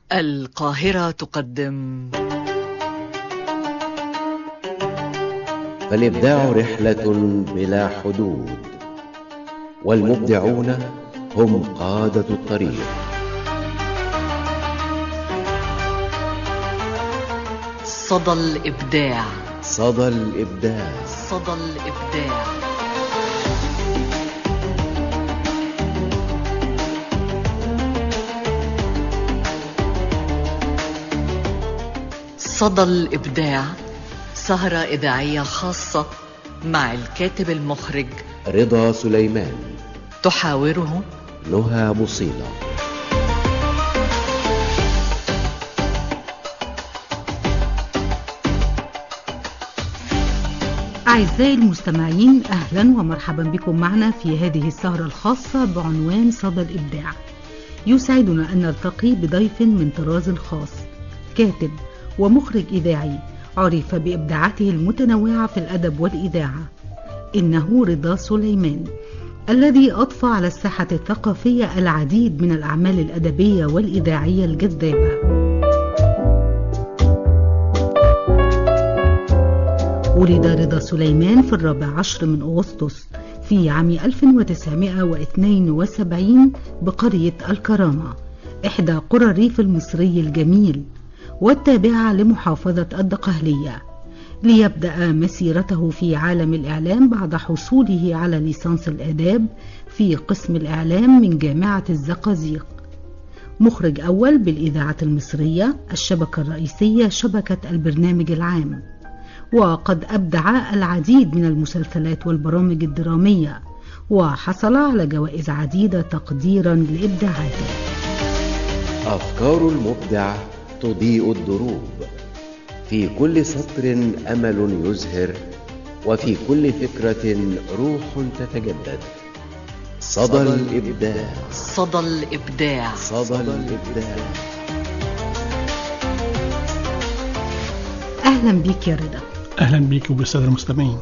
القاهرة تقدم فالإبداع رحلة بلا حدود والمبدعون هم قادة الطريق صدى الإبداع صدى الإبداع صدى الإبداع صدى الإبداع سهرة إذاعية خاصة مع الكاتب المخرج رضا سليمان تحاوره نهى بوصيلة أعزائي المستمعين أهلا ومرحبا بكم معنا في هذه السهرة الخاصة بعنوان صدى الإبداع يسعدنا أن نلتقي بضيف من طراز خاص كاتب ومخرج إذاعي عرف بإبداعاته المتنوعة في الأدب والإذاعة إنه رضا سليمان الذي أضفى على الساحة الثقافية العديد من الأعمال الأدبية والإذاعية الجذابة ولد رضا سليمان في الرابع عشر من أغسطس في عام 1972 بقرية الكرامة إحدى قرى الريف المصري الجميل والتابعة لمحافظة الدقهلية ليبدأ مسيرته في عالم الإعلام بعد حصوله على ليسانس الآداب في قسم الإعلام من جامعة الزقازيق مخرج أول بالإذاعة المصرية الشبكة الرئيسية شبكة البرنامج العام وقد أبدع العديد من المسلسلات والبرامج الدرامية وحصل على جوائز عديدة تقديرا لإبداعاته أفكار المبدع تضيء الدروب في كل سطر أمل يزهر وفي كل فكرة روح تتجدد صدى الإبداع صدى الإبداع صدى الإبداع أهلا بك يا رضا اهلا بيك وبالساده المستمعين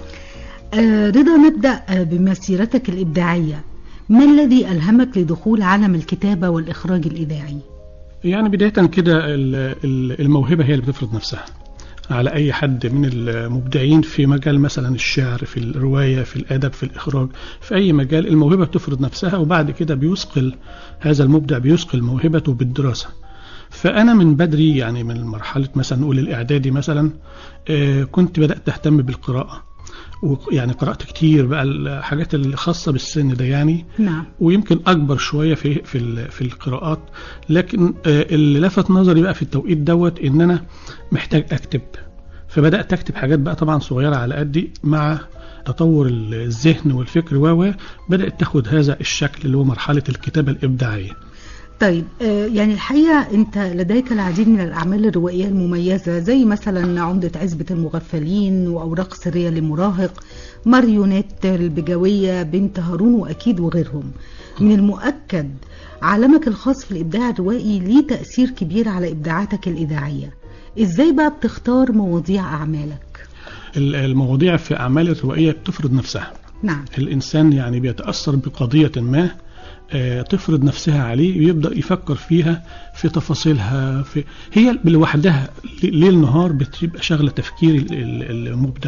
آه رضا نبدأ آه، بمسيرتك الإبداعية ما الذي ألهمك لدخول عالم الكتابة والإخراج الإذاعي؟ يعني بدايه كده ال- ال- الموهبه هي اللي بتفرض نفسها على اي حد من المبدعين في مجال مثلا الشعر في الروايه في الادب في الاخراج في اي مجال الموهبه بتفرض نفسها وبعد كده بيثقل هذا المبدع بيثقل موهبته بالدراسه فانا من بدري يعني من مرحله مثلا نقول الاعدادي مثلا آه، كنت بدات اهتم بالقراءه ويعني قرات كتير بقى الحاجات الخاصه بالسن ده يعني نعم ويمكن اكبر شويه في في ال- في القراءات لكن آه، اللي لفت نظري بقى في التوقيت دوت ان انا محتاج اكتب فبدات اكتب حاجات بقى طبعا صغيره على قدي مع تطور الذهن والفكر و بدات تاخد هذا الشكل اللي هو مرحله الكتابه الابداعيه طيب آه يعني الحقيقة أنت لديك العديد من الأعمال الروائية المميزة زي مثلا عمدة عزبة المغفلين وأوراق سرية لمراهق ماريونيت البجوية بنت هارون وأكيد وغيرهم من المؤكد عالمك الخاص في الإبداع الروائي ليه تأثير كبير على إبداعاتك الإذاعية إزاي بقى بتختار مواضيع أعمالك؟ ال- المواضيع في اعمال الروائيه بتفرض نفسها نعم الإنسان يعني بيتأثر بقضية ما آه، تفرض نفسها عليه ويبدأ يفكر فيها في تفاصيلها في هي لوحدها ليل نهار بتبقى شغلة تفكير ال- ال- المبدع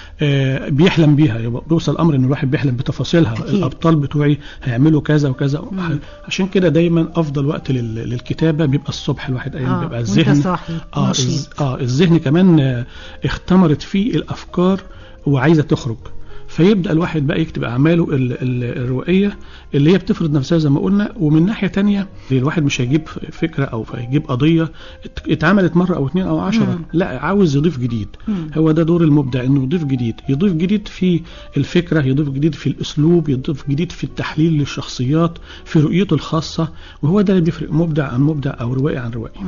آه، بيحلم بيها يبقى بيوصل الأمر إن الواحد بيحلم بتفاصيلها أكيد. الأبطال بتوعي هيعملوا كذا وكذا مم. عشان كده دايما أفضل وقت لل- للكتابة بيبقى الصبح الواحد أيام آه، بيبقى وأنت الذهن صاحي اه نشيط. الز- اه الذهن كمان آه، اختمرت فيه الافكار وعايزه تخرج فيبدا الواحد بقى يكتب اعماله ال- ال- الروائيه اللي هي بتفرض نفسها زي ما قلنا ومن ناحيه تانية الواحد مش هيجيب فكره او هيجيب قضيه ات- اتعملت مره او اتنين او عشرة مم. لا عاوز يضيف جديد مم. هو ده دور المبدع انه يضيف جديد يضيف جديد في الفكره يضيف جديد في الاسلوب يضيف جديد في التحليل للشخصيات في رؤيته الخاصه وهو ده اللي بيفرق مبدع عن مبدع او روائي عن روائي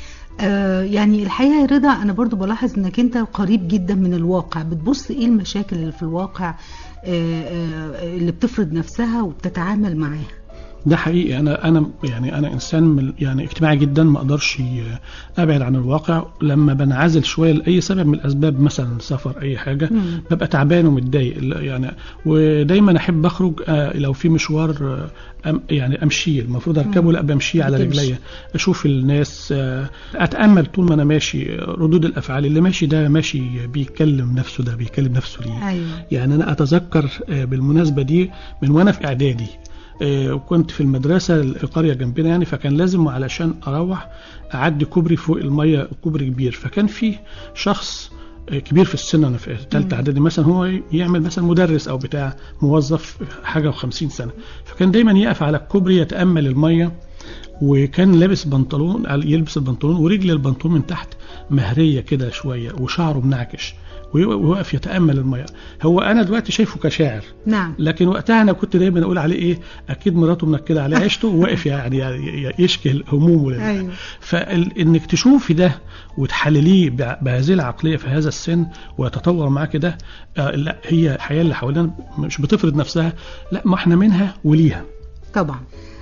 آه يعني الحقيقة يا رضا أنا برضو بلاحظ أنك أنت قريب جدا من الواقع بتبص إيه المشاكل اللي في الواقع آه آه اللي بتفرض نفسها وبتتعامل معاها ده حقيقي انا انا يعني انا انسان من يعني اجتماعي جدا ما اقدرش ابعد عن الواقع لما بنعزل شويه لاي سبب من الاسباب مثلا سفر اي حاجه مم. ببقى تعبان ومتضايق لا- يعني ودايما احب اخرج آه، لو في مشوار آه، أم يعني امشيه المفروض اركبه لا بمشيه على بتمشي. رجليا اشوف الناس آه، اتامل طول ما انا ماشي آه، ردود الافعال اللي ماشي ده ماشي بيكلم نفسه ده بيكلم نفسه ليه ايوه يعني انا اتذكر آه، بالمناسبه دي من وانا في اعدادي آه، وكنت في المدرسه في قريه جنبنا يعني فكان لازم علشان اروح اعدي كوبري فوق الميه كوبري كبير فكان في شخص آه، كبير في السن انا في ثالثه اعدادي مثلا هو يعمل مثلا مدرس او بتاع موظف حاجه و50 سنه فكان دايما يقف على الكوبري يتامل الميه وكان لابس بنطلون يلبس البنطلون ورجل البنطلون من تحت مهريه كده شويه وشعره منعكش ويوقف يتامل الميه هو انا دلوقتي شايفه كشاعر نعم لكن وقتها انا كنت دايما اقول عليه ايه اكيد مراته منكده عليه عيشته وواقف يعني, يعني يشكي همومه لله. ايوه فانك تشوفي ده وتحلليه بع- بهذه العقليه في هذا السن ويتطور معاك ده آه لا هي الحياه اللي حوالينا مش بتفرض نفسها لا ما احنا منها وليها طبعا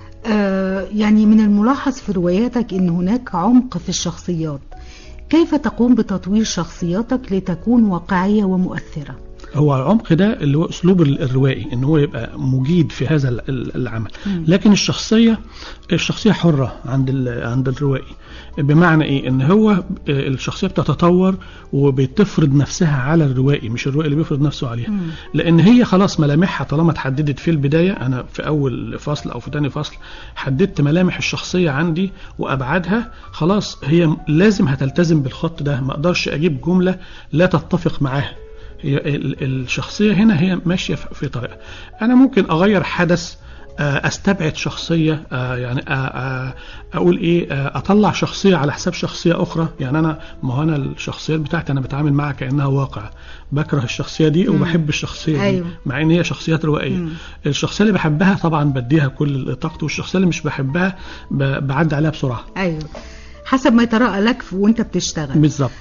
آه يعني من الملاحظ في رواياتك ان هناك عمق في الشخصيات كيف تقوم بتطوير شخصياتك لتكون واقعية ومؤثرة هو العمق ده اللي هو اسلوب ال- الروائي ان هو يبقى مجيد في هذا ال- ال- العمل مم. لكن الشخصيه الشخصيه حره عند ال- عند الروائي بمعنى ايه ان هو آه، الشخصيه بتتطور وبتفرض نفسها على الروائي مش الروائي اللي بيفرض نفسه عليها مم. لان هي خلاص ملامحها طالما اتحددت في البدايه انا في اول فصل او في ثاني فصل حددت ملامح الشخصيه عندي وابعادها خلاص هي لازم هتلتزم بالخط ده ما اقدرش اجيب جمله لا تتفق معاها هي ال- الشخصيه هنا هي ماشيه في في طريقها انا ممكن اغير حدث آه، استبعد شخصيه آه، يعني آه، آه، اقول ايه آه، اطلع شخصيه على حساب شخصيه اخرى يعني انا ما هو انا الشخصيات بتاعتي انا بتعامل معها كانها واقع بكره الشخصيه دي مم. وبحب الشخصيه دي أيوة. مع ان هي شخصيات روائيه مم. الشخصيه اللي بحبها طبعا بديها كل طاقتي والشخصيه اللي مش بحبها ب- بعدي عليها بسرعه ايوه حسب ما يتراءى لك وانت بتشتغل بالظبط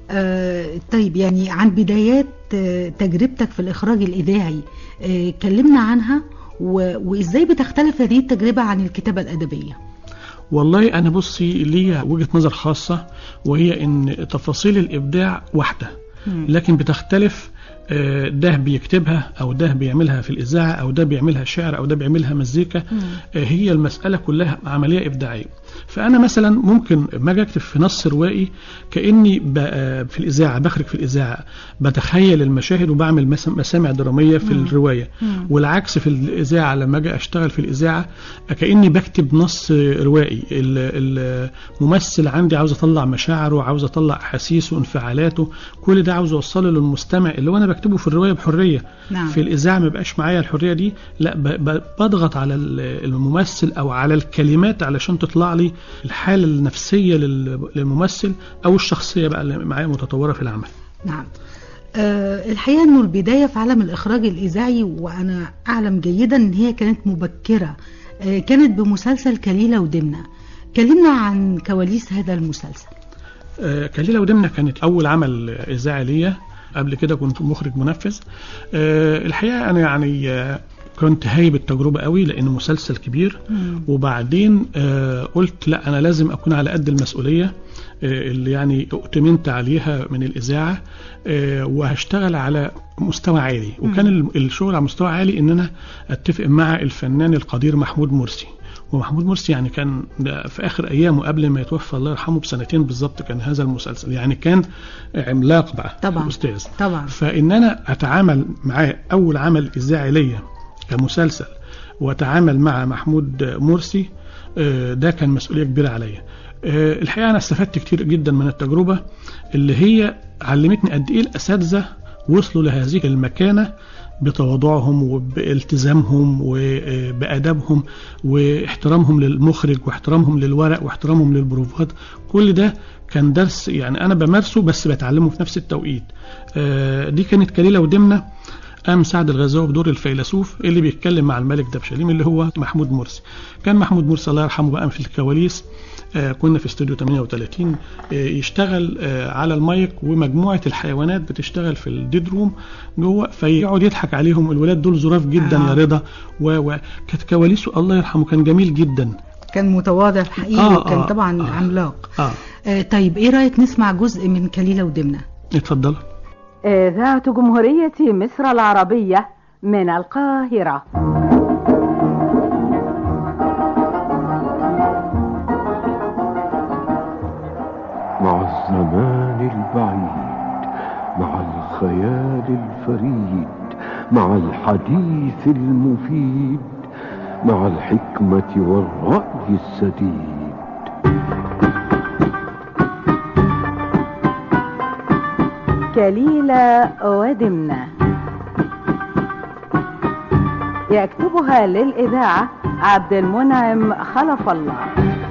آه طيب يعني عن بدايات آه تجربتك في الإخراج الإذاعي آه كلمنا عنها و... وإزاي بتختلف هذه التجربة عن الكتابة الأدبية والله انا بصي ليا وجهه نظر خاصه وهي ان تفاصيل الابداع واحده مم. لكن بتختلف آه، ده بيكتبها او ده بيعملها في الاذاعه او ده بيعملها شعر او ده بيعملها مزيكا مم. آه، هي المساله كلها عمليه ابداعيه فانا مثلا ممكن ما اجي اكتب في نص روائي كاني ب- آه، في الاذاعه بخرج في الاذاعه بتخيل المشاهد وبعمل مس- مسامع دراميه في مم. الروايه مم. والعكس في الاذاعه لما اجي اشتغل في الاذاعه كاني بكتب نص روائي ال- الممثل عندي عاوز اطلع مشاعره عاوز اطلع احاسيسه انفعالاته كل ده عاوز اوصله للمستمع اللي هو انا بكتبه في الروايه بحريه نعم. في الاذاعه ما بقاش معايا الحريه دي لا ب- ب- بضغط على ال- الممثل او على الكلمات علشان تطلع لي الحاله النفسيه لل- للممثل او الشخصيه بقى اللي معايا متطوره في العمل نعم آه الحقيقة أنه البداية في عالم الإخراج الإذاعي وأنا أعلم جيدا أن هي كانت مبكرة آه كانت بمسلسل كليلة ودمنة كلمنا عن كواليس هذا المسلسل آه، كليلة ودمنة كانت أول عمل إذاعي ليا قبل كده كنت مخرج منفذ آه، الحقيقة أنا يعني آه، كنت هايب التجربة قوي لأنه مسلسل كبير مم. وبعدين آه، قلت لا أنا لازم أكون على قد المسؤولية آه، اللي يعني اؤتمنت عليها من الإذاعة آه، وهشتغل على مستوى عالي وكان ال- الشغل على مستوى عالي إن أنا أتفق مع الفنان القدير محمود مرسي ومحمود مرسي يعني كان ده في اخر ايامه قبل ما يتوفى الله يرحمه بسنتين بالظبط كان هذا المسلسل يعني كان عملاق بقى طبعا. الاستاذ طبعا فان انا اتعامل معاه اول عمل اذاعي ليا كمسلسل واتعامل مع محمود مرسي آه، ده كان مسؤوليه كبيره عليا آه، الحقيقه انا استفدت كتير جدا من التجربه اللي هي علمتني قد ايه الاساتذه وصلوا لهذه المكانه بتواضعهم وبالتزامهم وبادبهم واحترامهم للمخرج واحترامهم للورق واحترامهم للبروفات كل ده كان درس يعني انا بمارسه بس بتعلمه في نفس التوقيت آه، دي كانت كليله ودمنه قام سعد الغزاوي بدور الفيلسوف اللي بيتكلم مع الملك دبشليم اللي هو محمود مرسي كان محمود مرسي الله يرحمه بقى في الكواليس آه، كنا في استوديو 38 آه، يشتغل آه، على المايك ومجموعه الحيوانات بتشتغل في الديد روم جوه فيقعد يضحك عليهم الولاد دول ظراف جدا آه. يا رضا و- وكانت كواليسه الله يرحمه كان جميل جدا كان متواضع الحقيقي آه، وكان آه، طبعا آه. عملاق اه آه طيب ايه رايك نسمع جزء من كليله ودمنه اتفضل إذاعة جمهورية مصر العربية من القاهرة مع الزمان البعيد مع الخيال الفريد مع الحديث المفيد مع الحكمة والرأي السديد كليلة ودمنة يكتبها للإذاعة عبد المنعم خلف الله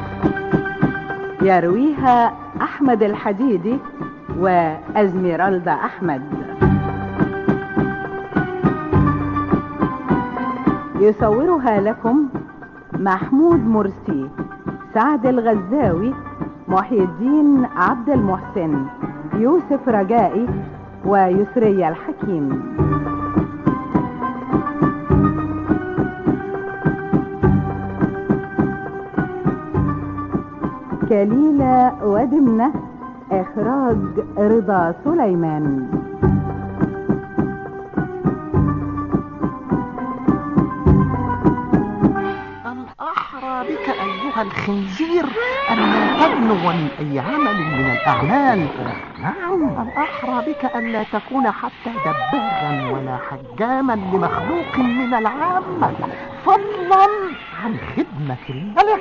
يرويها أحمد الحديدي وأزميرالدا أحمد يصورها لكم محمود مرسي سعد الغزاوي محي الدين عبد المحسن يوسف رجائي ويسري الحكيم كليلة ودمنة إخراج رضا سليمان الأحرى بك أيها الخنزير أن لا تبلغ من أي عمل من الأعمال نعم الأحرى بك أن لا تكون حتى دباغا ولا حجاما لمخلوق من العامة فضلا عن خدمة الملك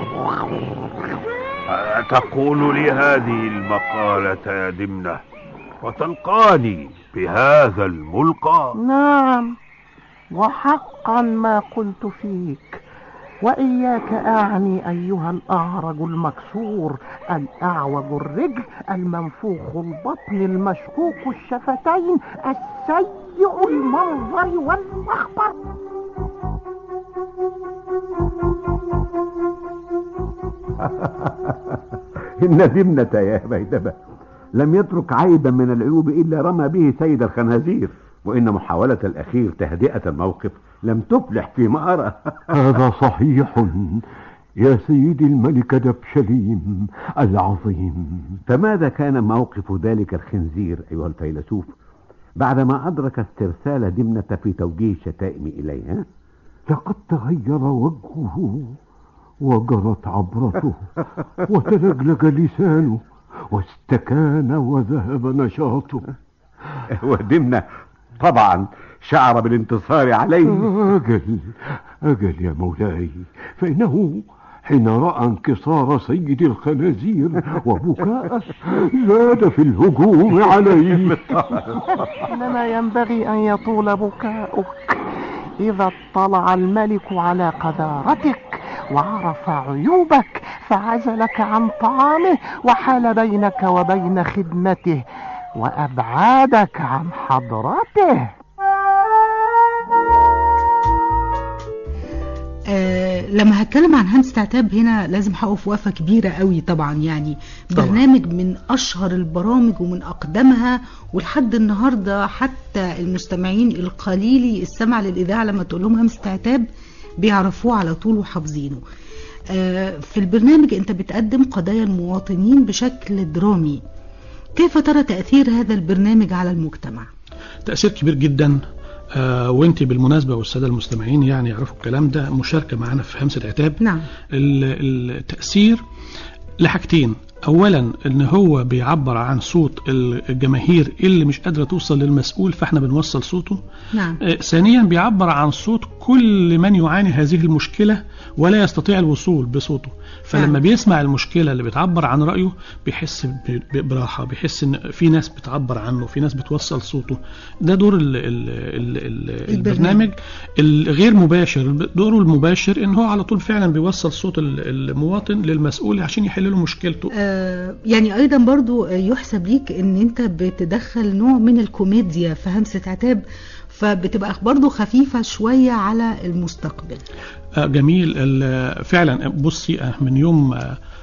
تقول لي هذه المقالة يا دمنة وتلقاني بهذا الملقى نعم وحقا ما قلت فيك وإياك أعني أيها الأعرج المكسور الأعوج الرجل المنفوخ البطن المشقوق الشفتين السيء المنظر والمخبر إن دمنة يا بيدبة لم يترك عيبا من العيوب إلا رمى به سيد الخنازير وإن محاولة الأخير تهدئة الموقف لم تفلح فيما أرى هذا صحيح يا سيدي الملك دبشليم العظيم فماذا كان موقف ذلك الخنزير أيها الفيلسوف بعدما أدرك استرسال دمنة في توجيه الشتائم إليها لقد تغير وجهه وجرت عبرته وتلجلج لسانه واستكان وذهب نشاطه ودمنا طبعا شعر بالانتصار عليه أجل أجل يا مولاي فإنه حين رأى انكسار سيد الخنازير وبكاءه زاد في الهجوم عليه إنما ينبغي أن يطول بكاؤك إذا اطلع الملك على قذارتك وعرف عيوبك فعزلك عن طعامه وحال بينك وبين خدمته وأبعادك عن حضرته آه لما هتكلم عن همسة عتاب هنا لازم هقف وقفة كبيرة قوي طبعا يعني طبعاً. برنامج من أشهر البرامج ومن أقدمها ولحد النهاردة حتى المستمعين القليلي السمع للإذاعة لما تقول لهم همسة عتاب بيعرفوه على طول وحافظينه آه في البرنامج أنت بتقدم قضايا المواطنين بشكل درامي كيف ترى تأثير هذا البرنامج على المجتمع؟ تأثير كبير جدا آه وانت بالمناسبة والسادة المستمعين يعني يعرفوا الكلام ده مشاركة معنا في همسة عتاب نعم ال- التأثير لحاجتين اولا ان هو بيعبر عن صوت الجماهير اللي مش قادرة توصل للمسؤول فاحنا بنوصل صوته نعم آه، ثانيا بيعبر عن صوت كل من يعاني هذه المشكلة ولا يستطيع الوصول بصوته فلما فعلا. بيسمع المشكلة اللي بتعبر عن رأيه بيحس ب- ب- براحة بيحس ان في ناس بتعبر عنه في ناس بتوصل صوته ده دور ال ال ال ال البرنامج الغير مباشر دوره المباشر ان هو على طول فعلا بيوصل صوت ال- المواطن للمسؤول عشان يحل له مشكلته آه، يعني ايضا برضو آه، يحسب ليك ان انت بتدخل نوع من الكوميديا في همسة عتاب فبتبقى برضو خفيفة شوية على المستقبل آه، جميل ال- فعلا بصي آه، من يوم آه،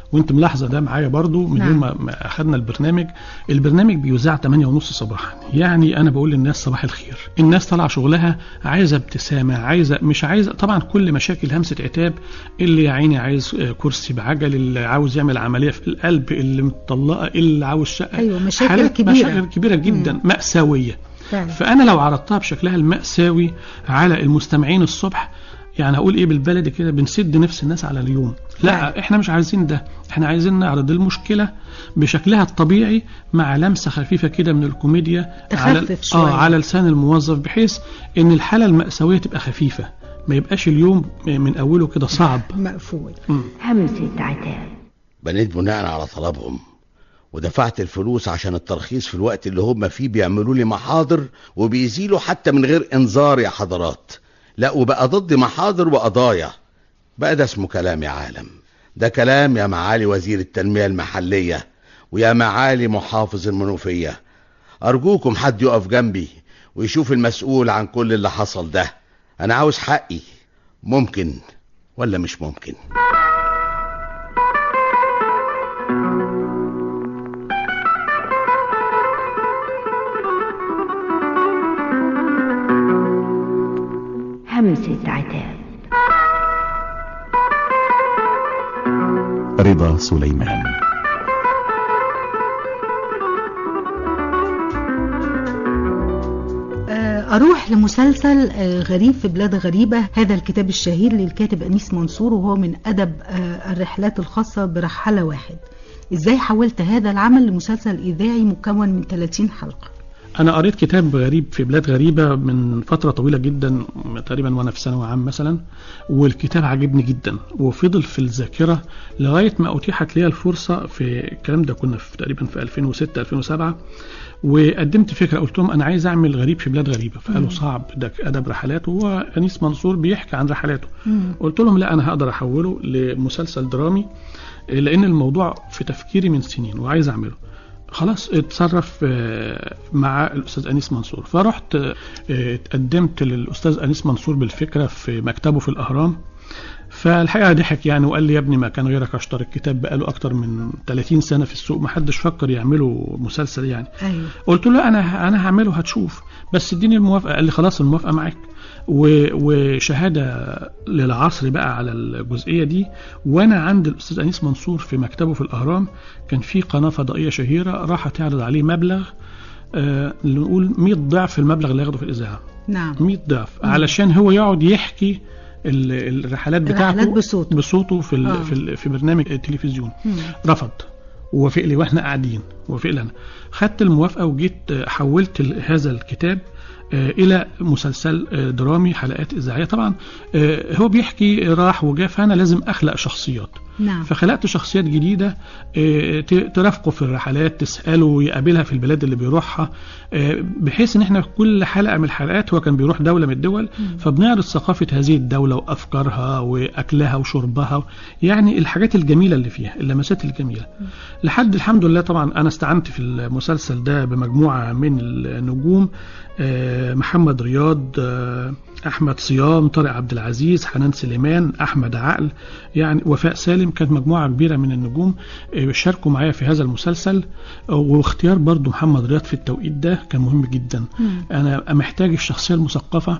وانت ملاحظه ده معايا برضو من نعم. يوم ما- ما اخذنا البرنامج البرنامج بيذاع 8 ونص صباحا يعني انا بقول للناس صباح الخير الناس طالعه شغلها عايزه ابتسامه عايزه مش عايزه طبعا كل مشاكل همسه عتاب اللي يا عيني عايز آه، كرسي بعجل اللي عاوز يعمل عمليه في القلب اللي مطلقه اللي عاوز شقه أيوة، مشاكل حالات كبيرة. مشاكل كبيره جدا مأساويه فعلا. فانا لو عرضتها بشكلها المأساوي على المستمعين الصبح يعني اقول ايه بالبلدي كده بنسد نفس الناس على اليوم لا فعلا. احنا مش عايزين ده احنا عايزين نعرض المشكله بشكلها الطبيعي مع لمسه خفيفه كده من الكوميديا على تخفف اه شوية. على لسان الموظف بحيث ان الحاله المأساويه تبقى خفيفه ما يبقاش اليوم من اوله كده صعب مقفول همسة عتاب بنيت بناء على طلبهم ودفعت الفلوس عشان الترخيص في الوقت اللي هم فيه بيعملوا لي محاضر وبيزيلوا حتى من غير انذار يا حضرات لا وبقى ضد محاضر وقضايا بقى ده اسمه كلام يا عالم ده كلام يا معالي وزير التنمية المحلية ويا معالي محافظ المنوفية أرجوكم حد يقف جنبي ويشوف المسؤول عن كل اللي حصل ده أنا عاوز حقي ممكن ولا مش ممكن همسة عتاب رضا سليمان آه، أروح لمسلسل آه، غريب في بلاد غريبة هذا الكتاب الشهير للكاتب أنيس منصور وهو من أدب آه، الرحلات الخاصة برحالة واحد إزاي حولت هذا العمل لمسلسل إذاعي مكون من 30 حلقة انا قريت كتاب غريب في بلاد غريبه من فتره طويله جدا تقريبا وانا في ثانوي عام مثلا والكتاب عجبني جدا وفضل في الذاكره لغايه ما اتيحت لي الفرصه في الكلام ده كنا في تقريبا في 2006 2007 وقدمت فكره قلت لهم انا عايز اعمل غريب في بلاد غريبه فقالوا صعب ده ادب رحلات وهو انيس منصور بيحكي عن رحلاته قلت لهم لا انا هقدر احوله لمسلسل درامي لان الموضوع في تفكيري من سنين وعايز اعمله خلاص اتصرف آه، مع الاستاذ انيس منصور فرحت آه، اتقدمت للاستاذ انيس منصور بالفكره في مكتبه في الاهرام فالحقيقه ضحك يعني وقال لي يا ابني ما كان غيرك اشترى الكتاب بقاله اكتر من 30 سنه في السوق ما حدش فكر يعمله مسلسل يعني أيوه قلت له انا انا هعمله هتشوف بس اديني الموافقه قال لي خلاص الموافقه معاك و- وشهاده للعصر بقى على الجزئيه دي وانا عند الاستاذ انيس منصور في مكتبه في الاهرام كان في قناه فضائيه شهيره راح تعرض عليه مبلغ آه نقول 100 ضعف المبلغ اللي ياخده في الاذاعه نعم 100 ضعف علشان هو يقعد يحكي ال- الرحلات بتاعته الرحلات بصوته. بصوته في ال- آه. في, ال- في برنامج التلفزيون مم. رفض ووافق لي واحنا قاعدين وافق لي انا خدت الموافقه وجيت آه، حولت ال- هذا الكتاب آه، الى مسلسل آه، درامي حلقات اذاعيه طبعا آه، هو بيحكي راح وجاء فانا لازم اخلق شخصيات نعم فخلقت شخصيات جديدة آه، ت- ترافقه في الرحلات تسأله يقابلها في البلاد اللي بيروحها آه، بحيث ان احنا في كل حلقة من الحلقات هو كان بيروح دولة من الدول فبنعرض ثقافة هذه الدولة وأفكارها وأكلها وشربها يعني الحاجات الجميلة اللي فيها اللمسات الجميلة لحد الحمد لله طبعا أنا استعنت في المسلسل ده بمجموعة من النجوم آه، محمد رياض آه، احمد صيام طارق عبد العزيز حنان سليمان احمد عقل يعني وفاء سالم كانت مجموعه كبيره من النجوم آه، شاركوا معايا في هذا المسلسل آه، واختيار برضو محمد رياض في التوقيت ده كان مهم جدا انا محتاج الشخصيه المثقفه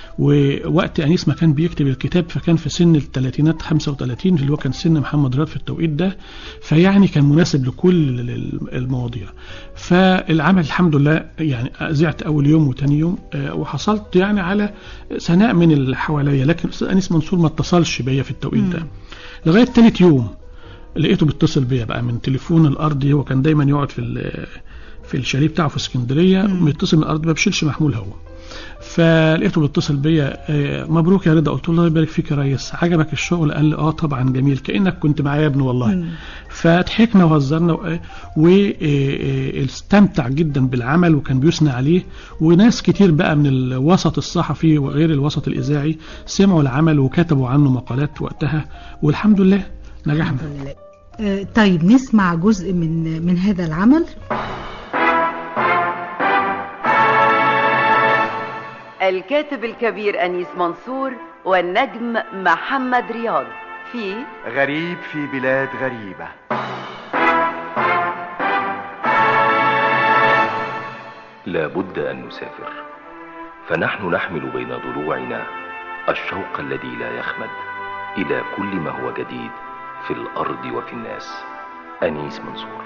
ووقت انيس ما كان بيكتب الكتاب فكان في سن الثلاثينات 35 اللي هو كان سن محمد رياض في التوقيت ده فيعني كان مناسب لكل ال- المواضيع فالعمل الحمد لله يعني زعت اول يوم وتاني يوم آه، وحصلت يعني على ثناء من اللي حواليا لكن الاستاذ انيس منصور ما اتصلش بيا في التوقيت ده لغايه تالت يوم لقيته بيتصل بيا بقى من تليفون الارضي هو كان دايما يقعد في ال- في الشاليه بتاعه في اسكندريه بيتصل من الارض ما بشيلش محمول هو فلقيته بيتصل بيا آه، مبروك يا رضا قلت له الله يبارك فيك يا ريس عجبك الشغل قال لي اه طبعا جميل كانك كنت معايا يا ابني والله فضحكنا وهزرنا واستمتع جدا بالعمل وكان بيثنى عليه وناس كتير بقى من الوسط الصحفي وغير الوسط الاذاعي سمعوا العمل وكتبوا عنه مقالات وقتها والحمد لله نجحنا آه، طيب نسمع جزء من من هذا العمل الكاتب الكبير أنيس منصور والنجم محمد رياض في غريب في بلاد غريبة لا بد أن نسافر فنحن نحمل بين ضلوعنا الشوق الذي لا يخمد إلى كل ما هو جديد في الأرض وفي الناس أنيس منصور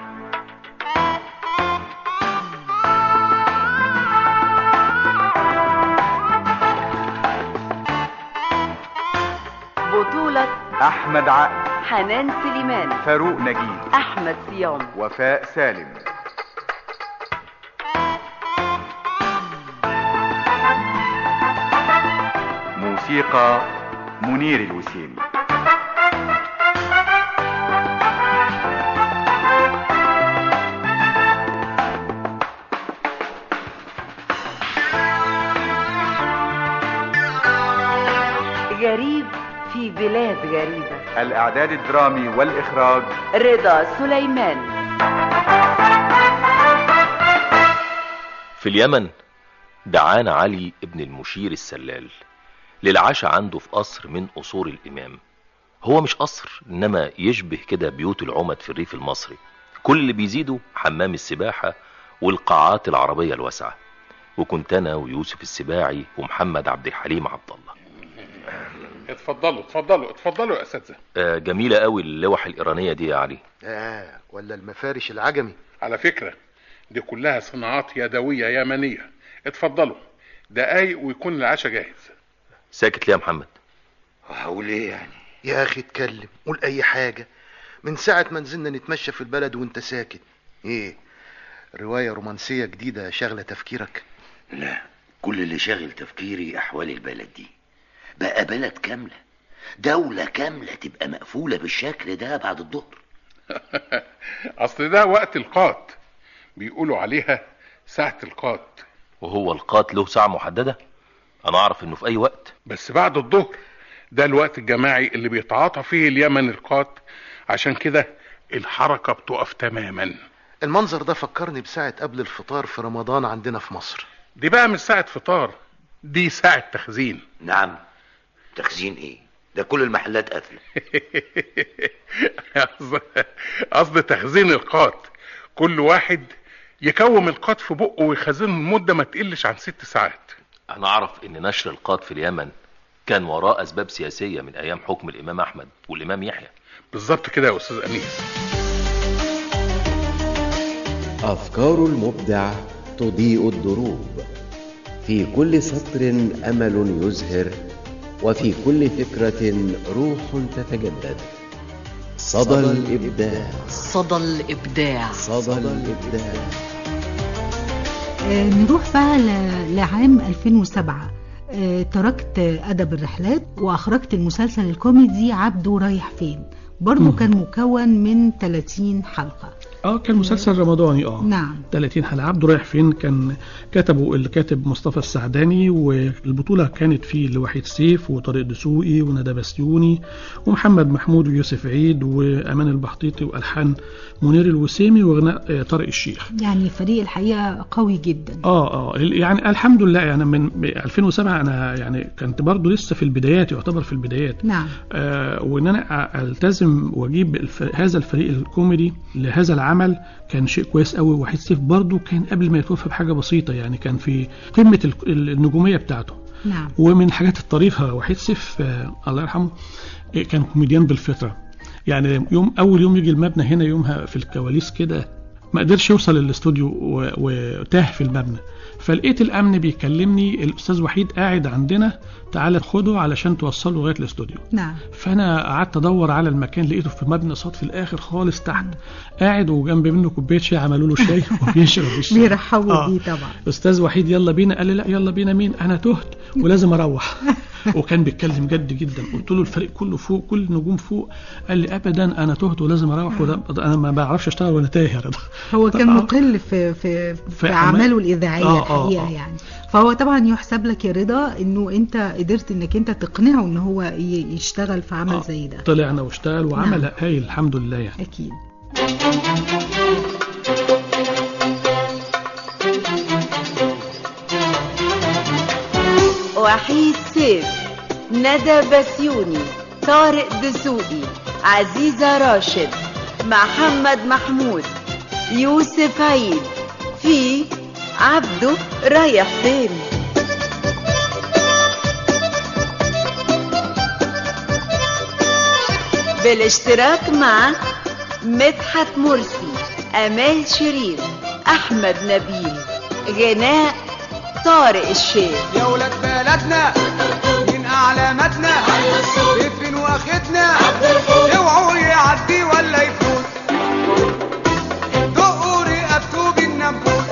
بطولة أحمد عقل حنان سليمان فاروق نجيب أحمد صيام وفاء سالم موسيقى منير الوسيمي غريب في بلاد غريبة الإعداد الدرامي والإخراج رضا سليمان في اليمن دعانا علي ابن المشير السلال للعشاء عنده في قصر من قصور الإمام هو مش قصر إنما يشبه كده بيوت العمد في الريف المصري كل اللي بيزيده حمام السباحة والقاعات العربية الواسعة وكنت أنا ويوسف السباعي ومحمد عبد الحليم عبد الله اتفضلوا اتفضلوا اتفضلوا يا اساتذه آه، جميلة قوي اللوح الإيرانية دي يا علي آه ولا المفارش العجمي على فكره دي كلها صناعات يدويه يمنيه اتفضلوا دقايق ويكون العشاء جاهز ساكت ليه يا محمد هقول ايه يعني يا اخي اتكلم قول اي حاجة من ساعة ما نزلنا نتمشى في البلد وانت ساكت ايه رواية رومانسية جديدة شاغلة تفكيرك لا كل اللي شاغل تفكيري أحوال البلد دي بقى بلد كاملة دولة كاملة تبقى مقفولة بالشكل ده بعد الظهر اصل ده وقت القات بيقولوا عليها ساعة القات وهو القات له ساعة محددة أنا أعرف إنه في أي وقت بس بعد الظهر ده الوقت الجماعي اللي بيتعاطى فيه اليمن القات عشان كده الحركة بتقف تماما المنظر ده فكرني بساعة قبل الفطار في رمضان عندنا في مصر دي بقى مش ساعة فطار دي ساعة تخزين نعم تخزين ايه ده كل المحلات قافلة قصد- قصد تخزين القات كل واحد يكوم القات في بقه ويخزنه لمدة ما تقلش عن ست ساعات أنا أعرف إن نشر القات في اليمن كان وراه أسباب سياسية من أيام حكم الإمام أحمد والإمام يحيى بالظبط كده يا أستاذ أنيس أفكار المبدع تضيء الدروب في كل سطر أمل يزهر وفي كل فكرة روح تتجدد صدى الإبداع صدى الإبداع صدى الإبداع آه، نروح بقى ل- لعام 2007 آه، تركت أدب الرحلات وأخرجت المسلسل الكوميدي عبده رايح فين برضو مم. كان مكون من 30 حلقة اه كان مسلسل رمضاني اه نعم 30 حلقة عبده رايح فين كان كتبه الكاتب مصطفى السعداني والبطولة كانت فيه لوحيد سيف وطارق دسوقي وندى بسيوني ومحمد محمود ويوسف عيد وأمان البحطيطي وألحان منير الوسيمي وغناء آه، طارق الشيخ يعني فريق الحقيقة قوي جدا اه اه يعني الحمد لله يعني من 2007 انا يعني كنت برضو لسه في البدايات يعتبر في البدايات نعم آه وان انا التزم واجيب الف... هذا الفريق الكوميدي لهذا العمل كان شيء كويس قوي وحيد سيف برضو كان قبل ما يتوفى بحاجه بسيطه يعني كان في قمه ال- النجوميه بتاعته نعم ومن الحاجات الطريفه وحيد سيف آه الله يرحمه آه، كان كوميديان بالفطره يعني يوم اول يوم يجي المبنى هنا يومها في الكواليس كده ما قدرش يوصل للاستوديو و- وتاه في المبنى فلقيت الامن بيكلمني الاستاذ وحيد قاعد عندنا تعالى خده علشان توصله لغايه الاستوديو نعم فانا قعدت ادور على المكان لقيته في مبنى صوت في الاخر خالص تحت قاعد وجنب منه كوبايه شاي عملوا له شاي وبيشرب الشاي بيرحبوا آه. بيه طبعا استاذ وحيد يلا بينا قال لي لا يلا بينا مين انا تهت ولازم اروح وكان بيتكلم جد جدا قلت له الفريق كله فوق كل النجوم فوق قال لي ابدا انا تهت ولازم اروح وده انا ما بعرفش اشتغل وانا تايه يا رضا هو كان آه. مقل في في, في في اعماله أعمال- الاذاعيه آه، آه، الحقيقه آه. يعني فهو طبعا يحسب لك يا رضا انه انت قدرت انك انت تقنعه ان هو ي- يشتغل في عمل زي ده طلعنا واشتغل وعمل نعم. هايل الحمد لله يعني اكيد وحيد سيف ندى بسيوني طارق دسوقي عزيزة راشد محمد محمود يوسف عيد في عبده رايح فين بالاشتراك مع مدحت مرسي امال شريف احمد نبيل غناء طارق الشيخ يا ولاد بلدنا من اعلاماتنا فين واخدنا اوعوا يعدي ولا يفوت دقوا رقبته بالنبوت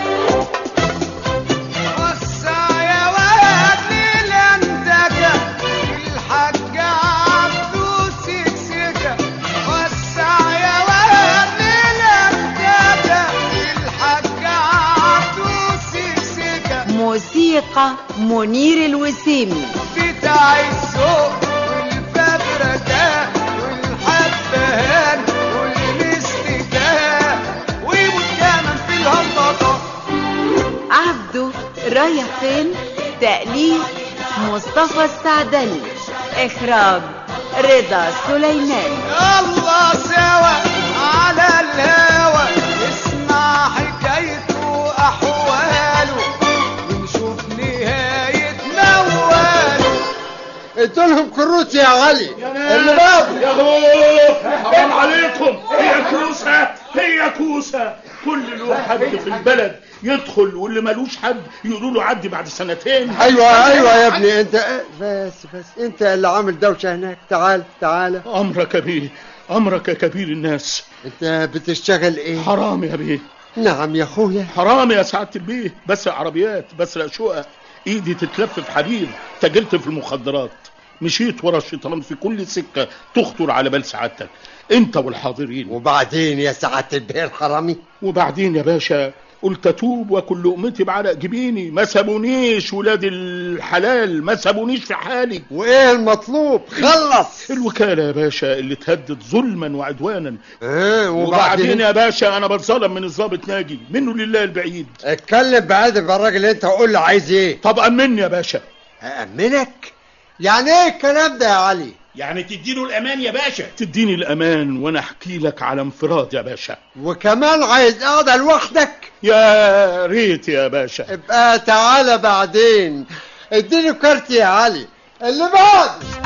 وسع يا واد للانتجة الحاج عبدو سكسكة وسع يا واد للانتجة الحاج عبدو سكسكة موسيقى منير الوسيمي بتاع السوق والفبركة والحبهان والمستكان ويموت كمان في الهلطة عبده رايح فين تأليف مصطفى السعدني إخراج رضا سليمان الله سوا على الهوى نسمع حكايته وأحواله ونشوف نهاية مواله ادوا لهم كروت يا علي اللي بعده يا هو حرام عليكم هي كوسة هي كوسة كل له حد في البلد يدخل واللي ملوش حد يقولوا له عدي بعد سنتين ايوه ايوه يا ابني انت بس بس انت اللي عامل دوشه هناك تعال تعال امرك يا بيه امرك يا كبير الناس انت بتشتغل ايه حرام يا بيه نعم يا اخويا حرام يا سعاده البيه بسرق عربيات بسرق شقق ايدي تتلف في حرير تاجرت في المخدرات مشيت ورا الشيطان في كل سكه تخطر على بال سعادتك انت والحاضرين وبعدين يا سعاده البيه الحرامي وبعدين يا باشا قلت اتوب واكل لقمتي بعرق جبيني ما سابونيش ولاد الحلال ما سابونيش في حالي وايه المطلوب خلص الوكاله يا باشا اللي اتهدد ظلما وعدوانا ايه وبعدين وبعدين يا باشا انا بتظلم من الضابط ناجي منه لله البعيد اتكلم بأدب الراجل اللي انت وقول له عايز ايه طب امني يا باشا أأمنك يعني ايه الكلام ده يا علي يعني تديله الامان يا باشا تديني الامان وانا احكي لك على انفراد يا باشا وكمان عايز قاعدة لوحدك يا ريت يا باشا ابقى تعالى بعدين اديني كارتي يا علي اللي بعد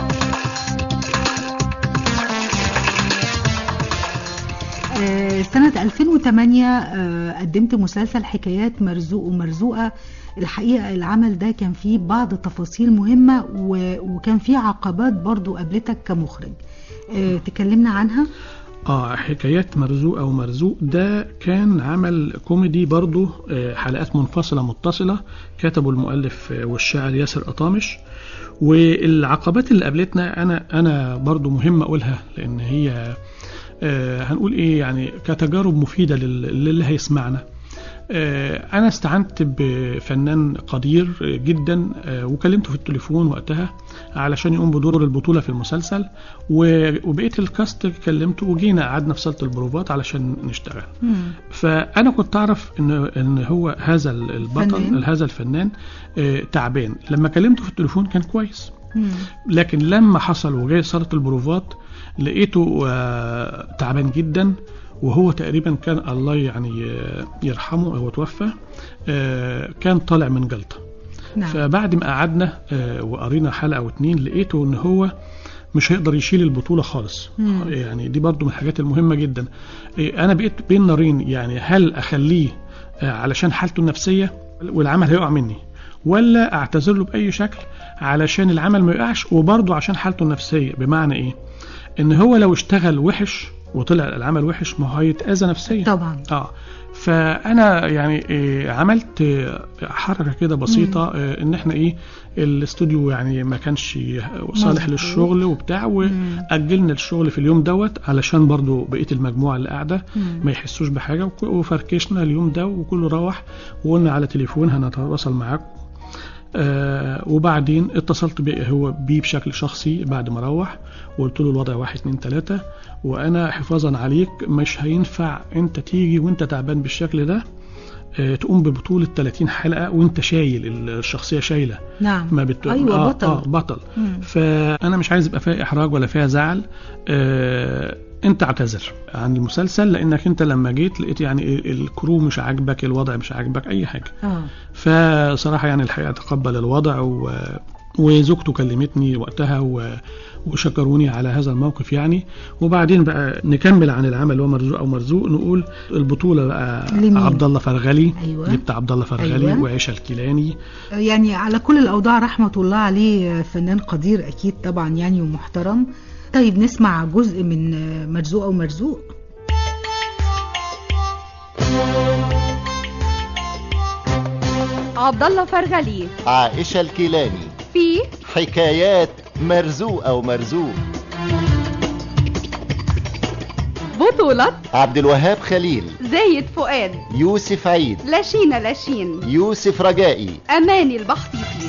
آه، سنة 2008 آه، قدمت مسلسل حكايات مرزوق ومرزوقة الحقيقة العمل ده كان فيه بعض تفاصيل مهمة و- وكان فيه عقبات برضو قابلتك كمخرج آه، تكلمنا عنها اه حكايات مرزوق او مرزوق ده كان عمل كوميدي برضه آه، حلقات منفصلة متصلة كتبه المؤلف آه، والشاعر ياسر قطامش والعقبات اللي قابلتنا انا انا برضه مهم اقولها لان هي آه، هنقول ايه يعني كتجارب مفيدة لل- للي هيسمعنا آه، انا استعنت بفنان قدير جدا آه، وكلمته في التليفون وقتها علشان يقوم بدور البطولة في المسلسل و- وبقيت الكاست كلمته وجينا قعدنا في صالة البروفات علشان نشتغل فانا كنت اعرف ان ان هو هذا البطل فنان. هذا الفنان آه، تعبان لما كلمته في التليفون كان كويس لكن لما حصل وجاي صالة البروفات لقيته آه، تعبان جدا وهو تقريبا كان الله يعني آه، يرحمه هو توفى آه، كان طالع من جلطة نعم. فبعد ما قعدنا آه، وقرينا حلقة او اتنين لقيته ان هو مش هيقدر يشيل البطولة خالص مم. يعني دي برضو من الحاجات المهمة جدا إيه، انا بقيت بين نارين يعني هل اخليه آه، علشان حالته النفسية والعمل هيقع مني ولا اعتذر له باي شكل علشان العمل ما يقعش وبرضه عشان حالته النفسية بمعنى ايه ان هو لو اشتغل وحش وطلع العمل وحش ما هو هيتأذى نفسيا طبعا اه فانا يعني إيه عملت آه، حركه كده بسيطه آه، ان احنا ايه الاستوديو يعني ما كانش صالح مظبوط. للشغل وبتاع واجلنا الشغل في اليوم دوت علشان برضو بقيه المجموعه اللي قاعده مم. ما يحسوش بحاجه وك- وفركشنا اليوم ده وكله روح وقلنا على تليفون هنتواصل معاكم آه وبعدين اتصلت بيه هو بيه بشكل شخصي بعد ما روح وقلت له الوضع واحد اتنين تلاتة وانا حفاظا عليك مش هينفع انت تيجي وانت تعبان بالشكل ده آه، تقوم ببطوله 30 حلقه وانت شايل الشخصيه شايله نعم ما بت... أيوة، آه بطل. آه بطل مم. فانا مش عايز يبقى فيها احراج ولا فيها زعل آه انت اعتذر عن المسلسل لانك انت لما جيت لقيت يعني الكرو مش عاجبك الوضع مش عاجبك اي حاجه اه فصراحة يعني الحقيقة تقبل الوضع و... وزوجته كلمتني وقتها و... وشكروني على هذا الموقف يعني وبعدين بقى نكمل عن العمل اللي هو مرزوق او مرزوق نقول البطولة بقى لمين؟ عبد الله فرغلي أيوة. جبت عبد الله فرغلي أيوة. وعيشة الكيلاني يعني على كل الأوضاع رحمة الله عليه فنان قدير أكيد طبعا يعني ومحترم طيب نسمع جزء من مرزوق أو مرزوق عبد الله فرغلي عائشة الكيلاني في حكايات مرزوق أو مرزوق بطولة عبد الوهاب خليل زايد فؤاد يوسف عيد لاشينا لاشين يوسف رجائي أماني البحطيطي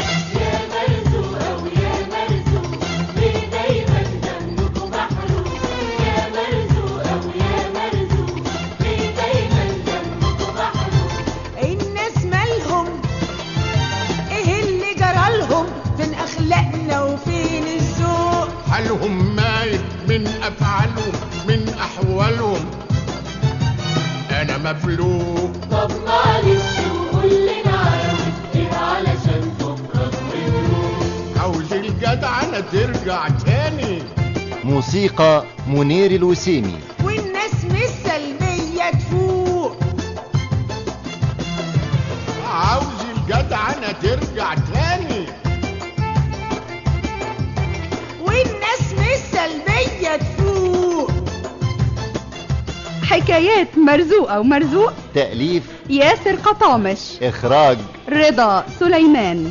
الناس مالهم ايه اللي جرالهم فين اخلاقنا وفين الذوق حالهم مايل من افعالهم من احوالهم انا مفلوق طب معلش وقول لنا عاوز ايه علشان تبرد ونروح عاوز الجدعنة ترجع تاني موسيقى منير الوسيمي والناس مش سلبية تفوق عاوز الجدعنة ترجع تاني والناس مش سلبية تفوق حكايات مرزوق أو مرزوق تأليف ياسر قطامش إخراج رضا سليمان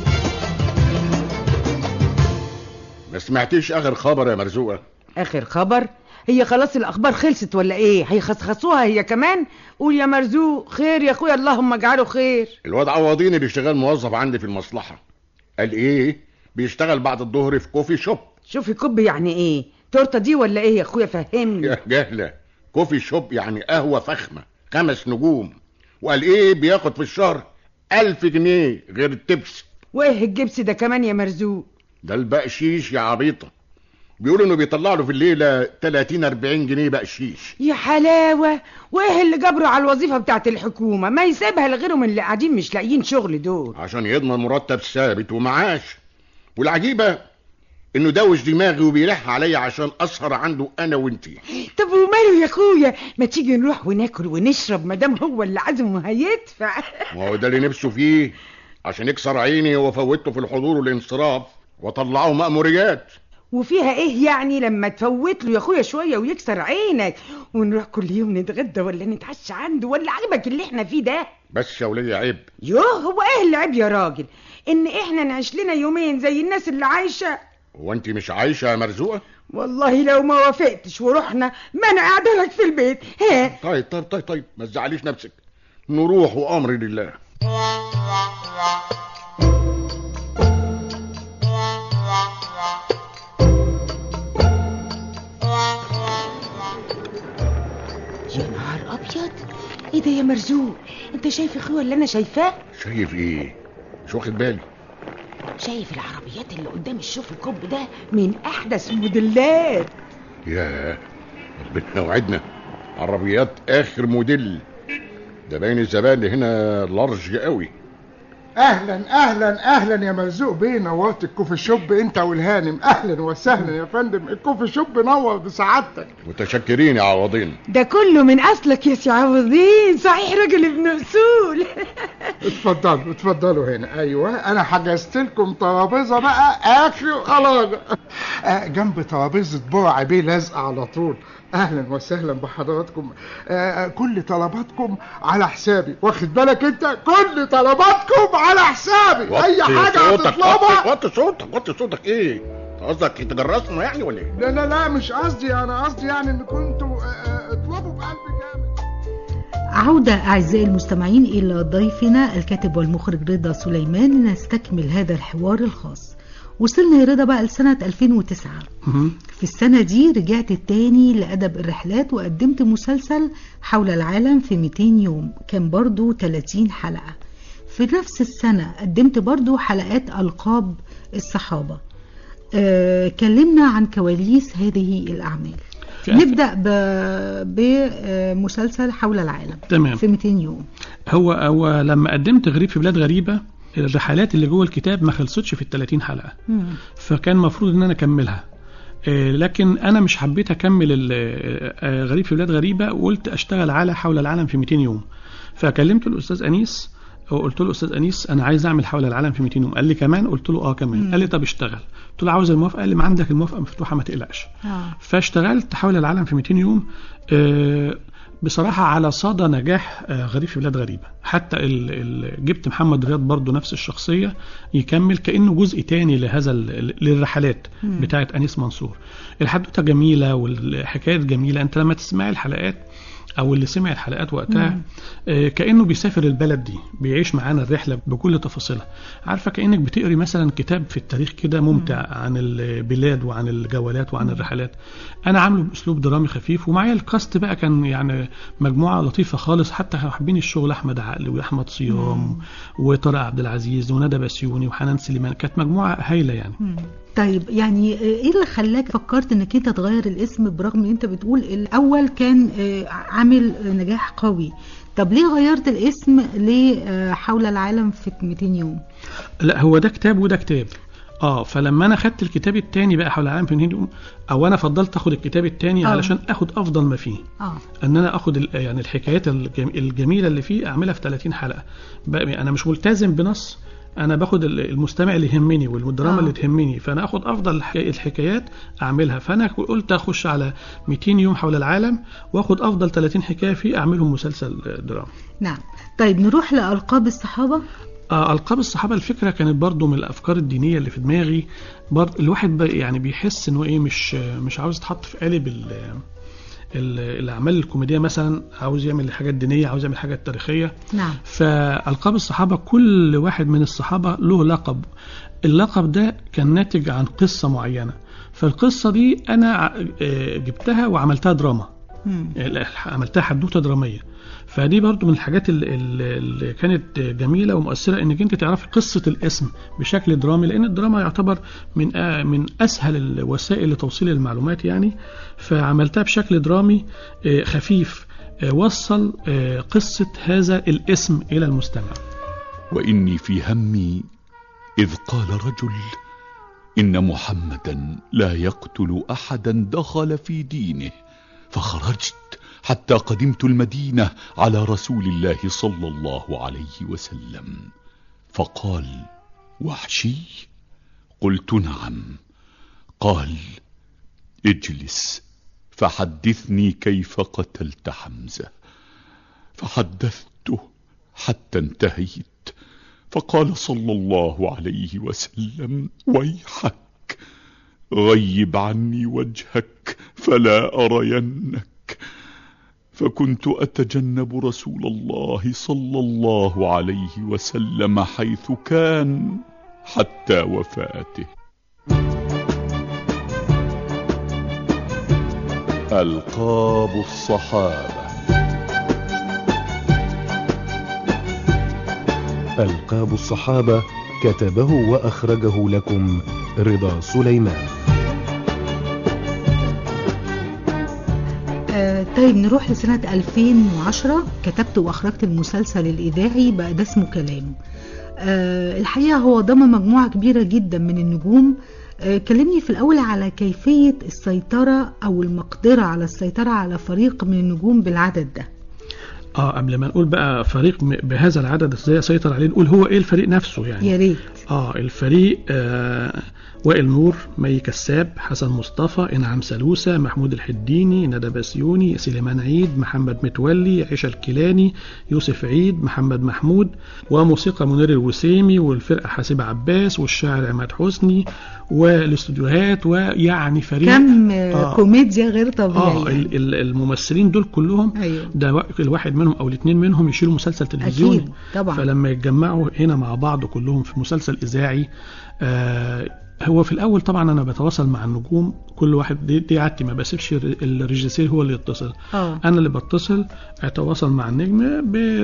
ما سمعتيش اخر خبر يا مرزوقة اخر خبر هي خلاص الاخبار خلصت ولا ايه هيخصخصوها هي كمان قول يا مرزوق خير يا اخويا اللهم اجعله خير الواد عوضين اللي شغال موظف عندي في المصلحة قال ايه بيشتغل بعد الظهر في كوفي شوب شوفي كوب يعني ايه تورته دي ولا ايه يا اخويا فهمني يا جهلة كوفي شوب يعني قهوة فخمة خمس نجوم وقال ايه بياخد في الشهر ألف جنيه غير التبس وايه الجبس ده كمان يا مرزوق ده البقشيش يا عبيطة بيقولوا انه بيطلع له في الليلة 30 40 جنيه بقشيش يا حلاوة وايه اللي جبره على الوظيفة بتاعت الحكومة ما يسيبها لغيرهم اللي قاعدين مش لاقيين شغل دول عشان يضمن مرتب ثابت ومعاش والعجيبة انه دوش دماغي وبيلح عليا عشان اسهر عنده انا وانتي طب وماله يا اخويا ما تيجي نروح وناكل ونشرب مادام هو اللي عازم وهيدفع ما هو ده اللي نفسه فيه عشان يكسر عيني وفوته في الحضور والانصراف واطلعه مأموريات وفيها ايه يعني لما تفوت له يا اخويا شويه ويكسر عينك ونروح كل يوم نتغدى ولا نتعشى عنده ولا عجبك اللي احنا فيه ده بس يا ولية عيب يوه هو ايه اللي عيب يا راجل ان احنا نعيش لنا يومين زي الناس اللي عايشه هو انت مش عايشة يا مرزوقة والله لو ما وافقتش ورحنا ما انا قاعده لك في البيت ها طيب طيب طيب طيب ما تزعليش نفسك نروح وامري لله يا نهار ابيض ايه ده يا مرزوق انت شايف يا اخويا اللي انا شايفاه شايف ايه مش واخد بالي شايف العربيات اللي قدام الشوف الكوب ده من احدث موديلات ياه ربنا وعدنا عربيات اخر موديل ده باين الزبائن اللي هنا لارج قوي اهلا اهلا اهلا يا مرزوق بيه نورت الكوفي شوب انت والهانم اهلا وسهلا يا فندم الكوفي شوب نور بسعادتك متشكرين يا عوضين ده كله من اصلك يا سي عوضين صحيح راجل ابن اصول اتفضلوا اتفضلوا هنا ايوه انا حجزت لكم ترابيزه بقى اخر خلاجه آه جنب ترابيزه برع بيه لازقه على طول اهلا وسهلا بحضراتكم آه كل طلباتكم على حسابي واخد بالك انت كل طلباتكم على حسابي اي حاجه هتطلبها وطي صوتك وطي صوتك ايه قصدك تجرسنا يعني ولا ايه لا لا لا مش قصدي انا قصدي يعني ان كنتوا آه، آه، اطلبوا بقلب جامد عودة أعزائي المستمعين إلى ضيفنا الكاتب والمخرج رضا سليمان لنستكمل هذا الحوار الخاص وصلنا يا رضا بقى لسنة 2009 مهم. في السنة دي رجعت تاني لأدب الرحلات وقدمت مسلسل حول العالم في 200 يوم كان برضو 30 حلقة في نفس السنة قدمت برضو حلقات ألقاب الصحابة آه كلمنا عن كواليس هذه الأعمال في نبدأ ب- بمسلسل حول العالم تمام. في 200 يوم هو هو لما قدمت غريب في بلاد غريبة الرحلات اللي جوه الكتاب ما خلصتش في ال 30 حلقة مم. فكان المفروض ان انا اكملها آه، لكن انا مش حبيت اكمل ال- آه، غريب في بلاد غريبه وقلت اشتغل على حول العالم في 200 يوم فكلمت الاستاذ انيس وقلت له استاذ انيس انا عايز اعمل حول العالم في 200 يوم قال لي كمان قلت له اه كمان مم. قال لي طب اشتغل قلت له عاوز الموافقه قال لي ما عندك الموافقه مفتوحه ما تقلقش آه. فاشتغلت حول العالم في 200 يوم آه، بصراحة على صدى نجاح آه، غريب في بلاد غريبة حتى ال ال جبت محمد رياض برضو نفس الشخصية يكمل كأنه جزء تاني لهذا ال- للرحلات مم. بتاعت أنيس منصور الحدوتة جميلة والحكايات جميلة أنت لما تسمعي الحلقات أو اللي سمع الحلقات وقتها مم. آه، كأنه بيسافر البلد دي بيعيش معانا الرحلة بكل تفاصيلها عارفة كأنك بتقري مثلا كتاب في التاريخ كده ممتع عن البلاد وعن الجولات وعن الرحلات أنا عامله بأسلوب درامي خفيف ومعايا الكاست بقى كان يعني مجموعة لطيفة خالص حتى حابين الشغل أحمد عقل وأحمد صيام وطارق عبد العزيز وندى بسيوني وحنان سليمان كانت مجموعة هايلة يعني مم. طيب يعني آه، ايه اللي خلاك فكرت انك انت تغير الاسم برغم ان انت بتقول الاول كان آه، عامل آه، نجاح قوي طب ليه غيرت الاسم لحول العالم في 200 يوم لا هو ده كتاب وده كتاب اه فلما انا خدت الكتاب التاني بقى حول العالم في 200 يوم او انا فضلت اخد الكتاب التاني آه. علشان اخد افضل ما فيه اه ان انا اخد ال- يعني الحكايات الجم- الجميله اللي فيه اعملها في 30 حلقه بقى انا مش ملتزم بنص انا باخد ال- المستمع اللي يهمني والدراما آه. اللي تهمني فانا اخد افضل الح- الحكايات اعملها فانا قلت اخش على 200 يوم حول العالم واخد افضل 30 حكايه فيه اعملهم مسلسل آه، دراما نعم طيب نروح لألقاب الصحابة آه، ألقاب الصحابة الفكرة كانت برضو من الأفكار الدينية اللي في دماغي برضو الواحد بقى يعني بيحس إنه إيه مش مش عاوز يتحط في قالب ال- ال- الأعمال الكوميدية مثلا عاوز يعمل حاجات دينية عاوز يعمل حاجات تاريخية نعم فألقاب الصحابة كل واحد من الصحابة له لقب اللقب ده كان ناتج عن قصة معينة فالقصة دي أنا ع- آه، جبتها وعملتها دراما مم. عملتها حدوته دراميه فدي برضو من الحاجات اللي, اللي كانت جميله ومؤثره انك انت تعرفي قصه الاسم بشكل درامي لان الدراما يعتبر من آه من اسهل الوسائل لتوصيل المعلومات يعني فعملتها بشكل درامي آه، خفيف آه، وصل آه، قصه هذا الاسم الى المستمع وإني في همي إذ قال رجل إن محمدا لا يقتل أحدا دخل في دينه فخرجت حتى قدمت المدينة على رسول الله صلى الله عليه وسلم فقال وحشي قلت نعم قال اجلس فحدثني كيف قتلت حمزة فحدثته حتى انتهيت فقال صلى الله عليه وسلم ويحك غيب عني وجهك فلا أرينك فكنت أتجنب رسول الله صلى الله عليه وسلم حيث كان حتى وفاته ألقاب الصحابة ألقاب الصحابة كتبه وأخرجه لكم رضا سليمان آه طيب نروح لسنة 2010 كتبت وأخرجت المسلسل الإذاعي بقى ده اسمه كلام آه الحقيقة هو ضم مجموعة كبيرة جدا من النجوم آه كلمني في الأول على كيفية السيطرة أو المقدرة على السيطرة على فريق من النجوم بالعدد ده اه قبل ما نقول بقى فريق م- بهذا العدد ازاي اسيطر عليه نقول هو ايه الفريق نفسه يعني يا ريت اه الفريق آه وائل نور مي كساب حسن مصطفى انعام سلوسة محمود الحديني ندى بسيوني سليمان عيد محمد متولي عيشة الكيلاني يوسف عيد محمد محمود وموسيقى منير الوسيمي والفرقة حاسب عباس والشاعر عماد حسني والاستوديوهات ويعني فريق كم آه كوميديا غير طبيعي اه ال- ال- الممثلين دول كلهم أيوه. ده وا- الواحد منهم او الاثنين منهم يشيلوا مسلسل تلفزيوني أكيد طبعا فلما يتجمعوا هنا مع بعض كلهم في مسلسل اذاعي آه هو في الاول طبعا انا بتواصل مع النجوم كل واحد دي, دي عادتي ما بسيبش الر- الريجيسير هو اللي يتصل اه انا اللي بتصل اتواصل مع النجم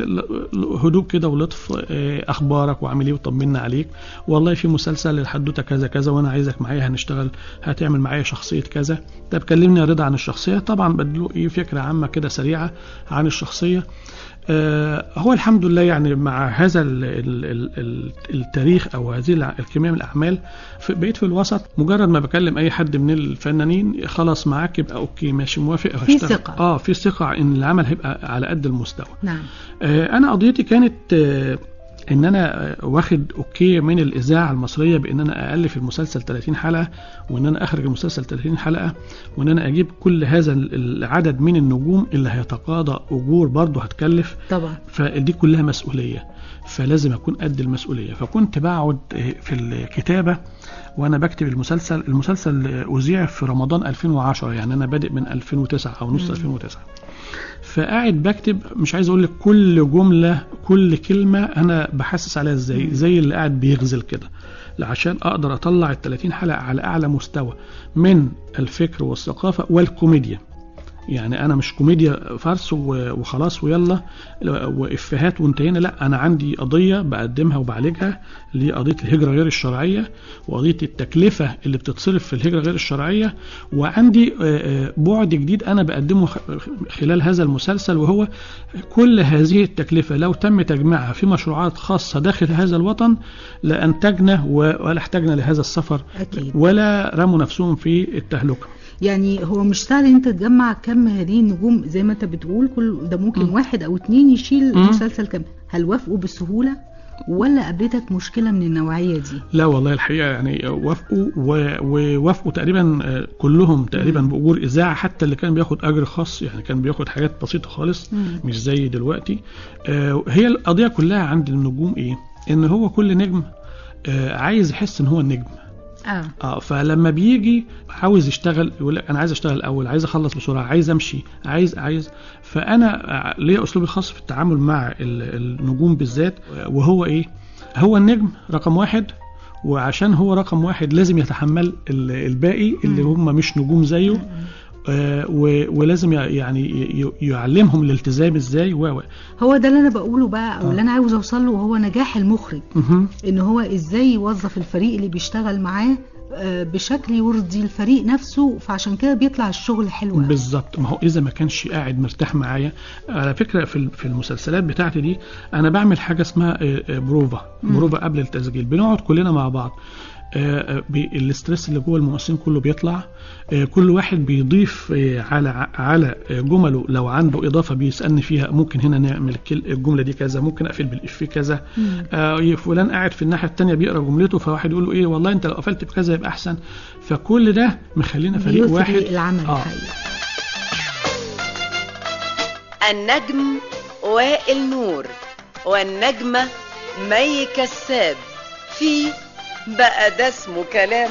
بهدوء كده ولطف آه، اخبارك وعامل ايه وطمنا عليك والله في مسلسل الحدوته كذا كذا وانا عايزك معايا هنشتغل هتعمل معايا شخصيه كذا طب كلمني يا رضا عن الشخصيه طبعا بديله ايه فكره عامه كده سريعه عن الشخصيه آه، هو الحمد لله يعني مع هذا ال ال ال ال التاريخ او هذه الع- الكميه من الاعمال في بقيت في الوسط مجرد ما بكلم اي حد من الفنانين خلاص معاك يبقى اوكي ماشي موافق في هشتغل. ثقة. اه في ثقه ان العمل هيبقى على قد المستوى نعم آه، انا قضيتي كانت آه، ان انا آه، واخد اوكي من الاذاعه المصريه بان انا الف المسلسل 30 حلقه وان انا اخرج المسلسل 30 حلقه وان انا اجيب كل هذا ال- العدد من النجوم اللي هيتقاضى اجور برضه هتكلف طبعا فدي كلها مسؤوليه فلازم اكون قد المسؤوليه فكنت بقعد آه، في الكتابه وانا بكتب المسلسل المسلسل آه، اذيع في رمضان 2010 يعني انا بادئ من 2009 او نص مم. 2009 فقاعد بكتب مش عايز اقول لك كل جمله كل كلمه انا بحسس عليها ازاي زي اللي قاعد بيغزل كده عشان اقدر اطلع ال 30 حلقه على اعلى مستوى من الفكر والثقافه والكوميديا يعني انا مش كوميديا فرس و- وخلاص ويلا وافيهات وانتهينا لا انا عندي قضيه بقدمها وبعالجها اللي هي قضيه الهجره غير الشرعيه وقضيه التكلفه اللي بتتصرف في الهجره غير الشرعيه وعندي آه، آه، بعد جديد انا بقدمه خ- خلال هذا المسلسل وهو كل هذه التكلفه لو تم تجميعها في مشروعات خاصه داخل هذا الوطن لانتجنا و- ولا احتجنا لهذا السفر أكيد. ولا رموا نفسهم في التهلكه يعني هو مش سهل ان انت تجمع كم هذه النجوم زي ما انت بتقول كل ده ممكن مم. واحد او اتنين يشيل مم. مسلسل كامل هل وافقوا بسهولة ولا قابلتك مشكلة من النوعية دي لا والله الحقيقه يعني وافقوا و- ووافقوا تقريبا آه، كلهم تقريبا باجور اذاعه حتى اللي كان بياخد اجر خاص يعني كان بياخد حاجات بسيطه خالص مم. مش زي دلوقتي آه، هي القضيه كلها عند النجوم ايه ان هو كل نجم آه، عايز يحس ان هو النجم اه اه فلما بيجي عاوز يشتغل يقول لك انا عايز اشتغل الاول عايز اخلص بسرعه عايز امشي عايز عايز فانا آه، ليا اسلوبي الخاص في التعامل مع ال- النجوم بالذات وهو ايه هو النجم رقم واحد وعشان هو رقم واحد لازم يتحمل ال- الباقي اللي هم مش نجوم زيه آه، و- ولازم ي- يعني ي- ي- يعلمهم الالتزام ازاي و و- هو ده اللي انا بقوله بقى او اللي انا عاوز اوصل له وهو نجاح المخرج مهم. ان هو ازاي يوظف الفريق اللي بيشتغل معاه آه، بشكل يرضي الفريق نفسه فعشان كده بيطلع الشغل حلو أوي. بالظبط ما هو اذا ما كانش قاعد مرتاح معايا على فكره في ال- في المسلسلات بتاعتي دي انا بعمل حاجه اسمها آه، آه، بروفا مم. بروفا قبل التسجيل بنقعد كلنا مع بعض آه، آه، بي- الاسترس اللي جوه الممثلين كله بيطلع آه، كل واحد بيضيف آه، على على آه، جمله لو عنده اضافه بيسالني فيها ممكن هنا نعمل الكل- الجمله دي كذا ممكن اقفل بالافيه كذا مم. آه، فلان قاعد في الناحيه الثانيه بيقرا جملته فواحد يقول له ايه والله انت لو قفلت بكذا يبقى احسن فكل ده مخلينا فريق بيثري واحد العمل آه. الحقيقي النجم وائل نور والنجمة مي كساب في بقى ده اسمه كلام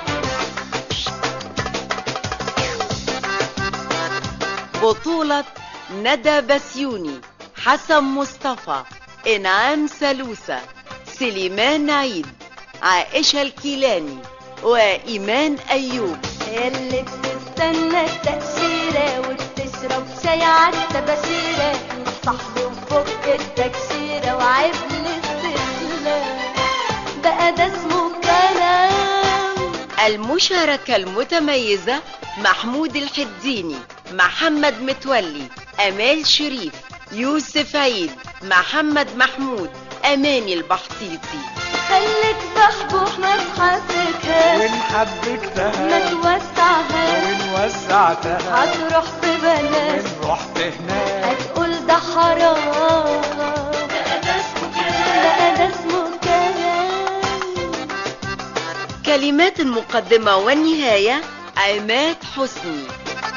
بطولة ندى بسيوني حسن مصطفى إنعام سلوسة سليمان عيد عائشة الكيلاني وإيمان أيوب اللي بتستنى التأشيرة وبتشرب شاي عالتباشيرة صاحبي وفك التكشيرة وعيب الاستسلام بقى ده اسمه كلام المشاركة المتميزة محمود الحديني محمد متولي أمال شريف يوسف عيد محمد محمود أماني البحطيطي خليك بحبوح ما تحسكهاش وإن حبكتها ما توسعهاش وإن وسعتها هتروح ببلاش وإن رحت هناك هتقول ده حرام بقى ده اسمه كلام بقى ده اسمه كلام كلمات المقدمة والنهاية عماد حسني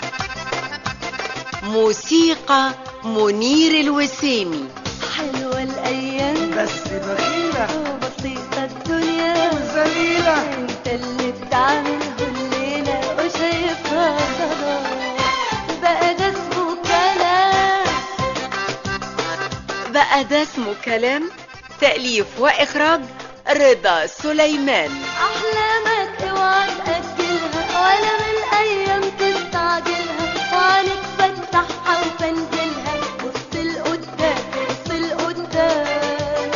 موسيقى منير الوسيمي حلوة الأيام بس بخيلة وبسيطة الدنيا وذليلة انت اللي بتعمله الليلة وشايفها ضرار بقى ده اسمه كلام بقى ده اسمه كلام تأليف وإخراج رضا سليمان أحلامك اوعى تأجلها ولا من الأيام تستعجلها وعليك فتحها وفنجلها بص لقدام بص لقدام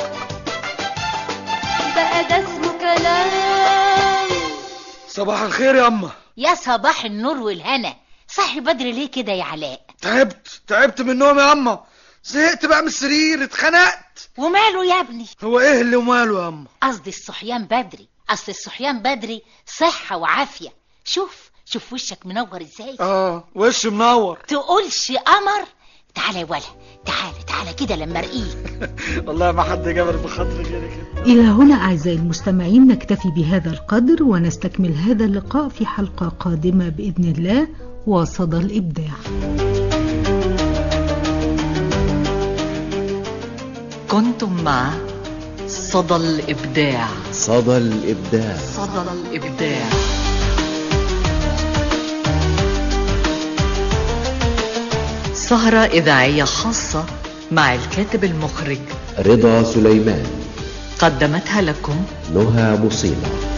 بقى ده اسمه كلام صباح الخير يا اما يا صباح النور والهنا صحي بدري ليه كده يا علاء تعبت تعبت من النوم يا اما زهقت بقى من السرير اتخنقت وماله يا ابني هو ايه اللي وماله يا اما قصدي الصحيان بدري اصل الصحيان بدري صحة وعافية شوف شوف وشك منور ازاي اه وش منور تقولش قمر تعالى يا ولا تعالى تعالى كده لما ارقيك والله ما حد جبر بخاطري غيرك انت. إلى هنا أعزائي المستمعين نكتفي بهذا القدر ونستكمل هذا اللقاء في حلقة قادمة بإذن الله وصدى الإبداع كنتم مع صدى الإبداع صدى الإبداع صدى الإبداع سهرة إذاعية خاصة مع الكاتب المخرج رضا سليمان قدمتها لكم نهى مصيبة